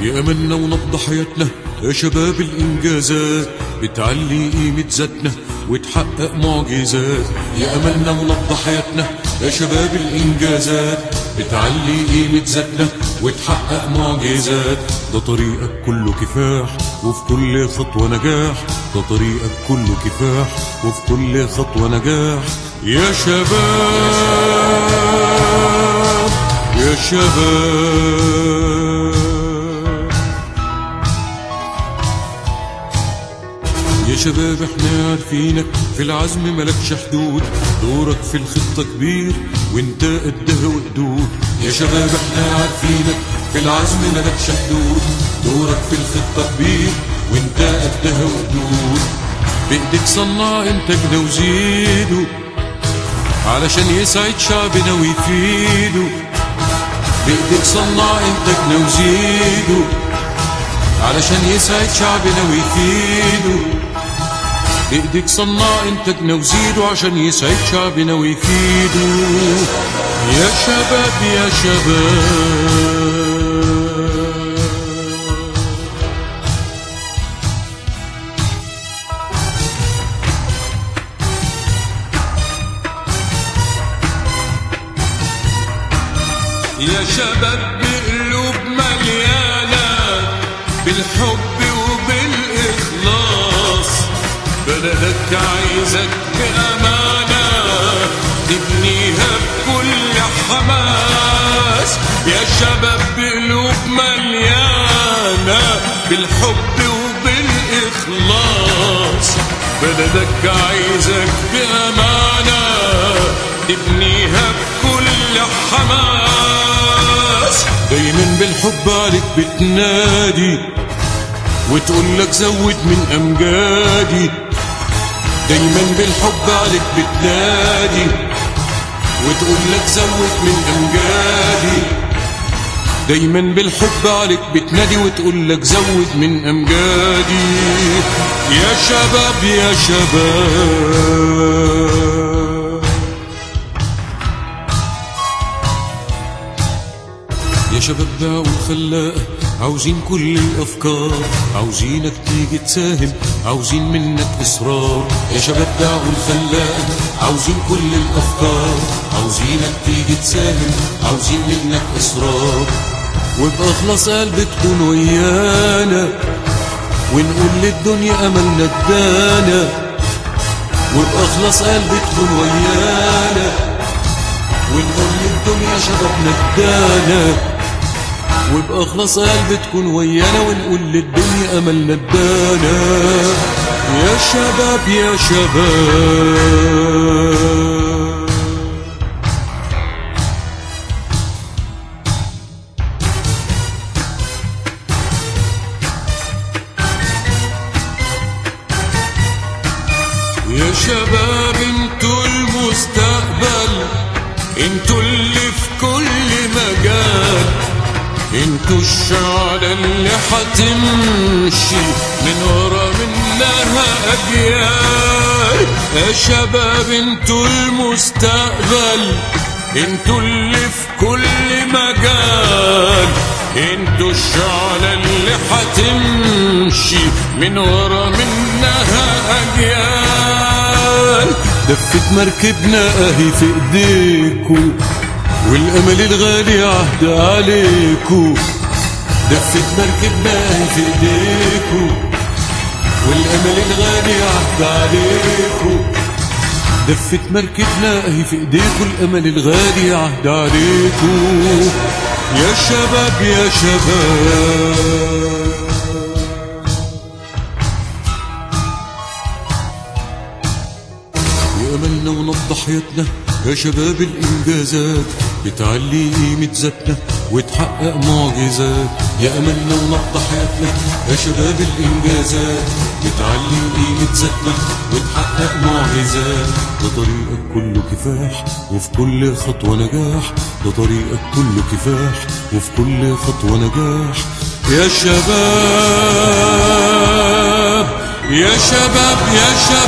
يا أملنا ونبض حياتنا يا شباب الإنجازات بتعلي قيمة ذاتنا وتحقق معجزات يا أملنا ونبض حياتنا يا شباب الإنجازات بتعلي قيمة ذاتنا وتحقق معجزات ده طريقك كله كفاح وفي كل خطوة نجاح ده طريقك كله كفاح وفي كل خطوة نجاح يا شباب يا شباب يا شباب احنا عارفينك في العزم ملكش حدود دورك في الخطة كبير وانت قدها وقدود يا شباب احنا عارفينك في العزم ملكش حدود دورك في الخطة كبير وانت قدها وقدود بايدك صنع انتاجنا وزيده علشان يسعد شعبنا ويفيده بايدك صنع انتاجنا وزيده علشان يسعد شعبنا ويفيده بايدك صنع انتاجنا وزيده عشان يسعد شعبنا ويفيده يا شباب يا شباب يا شباب بقلوب مليانة بالحب وبالإخلاص بلدك عايزك بأمانة تبنيها بكل حماس يا شباب بقلوب مليانة بالحب وبالإخلاص بلدك عايزك بأمانة تبنيها بكل حماس دايما بالحب عليك بتنادي وتقول لك زود من امجادي دايما بالحب عليك بتنادي وتقول لك زود من امجادي دايما بالحب عليك بتنادي وتقول لك زود من امجادي يا شباب يا شباب يا شباب دعوا الخلاق عاوزين كل الافكار عاوزينك تيجي تساهم عاوزين منك اصرار يا شباب دعوا الخلاق عاوزين كل الافكار عاوزينك تيجي تساهم عاوزين منك اصرار وباخلص قلب تكون ويانا ونقول للدنيا املنا ادانا وباخلص قلب تكون ويانا ونقول للدنيا شبابنا ادانا وبأخلص قلب تكون ويانا ونقول للدنيا أملنا ادانا يا شباب يا شباب يا شباب انتوا المستقبل انتوا اللي في كل مجال انتوا الشعلة اللي حتمشي من ورا منها اجيال يا شباب انتوا المستقبل انتوا اللي في كل مجال انتوا الشعلة اللي حتمشي من ورا منها اجيال دفت مركبنا اهي في ايديكوا والامل الغالي عهد عليكو دفت مركبنا اهي في ايديكو والامل الغالي عهد عليكو دفت مركبنا اهي في ايديكو الامل الغالي عهد عليكو يا شباب يا شباب يا أملنا ونبض حياتنا يا شباب الإنجازات بتعلي قيمة ذاتنا وتحقق معجزات يا أملنا ونبض حياتنا يا شباب الإنجازات بتعلي قيمة ذاتنا وتحقق معجزات ده طريقك كله كفاح وفي كل خطوة نجاح ده طريقك كله كفاح وفي كل خطوة نجاح يا شباب يا شباب يا شباب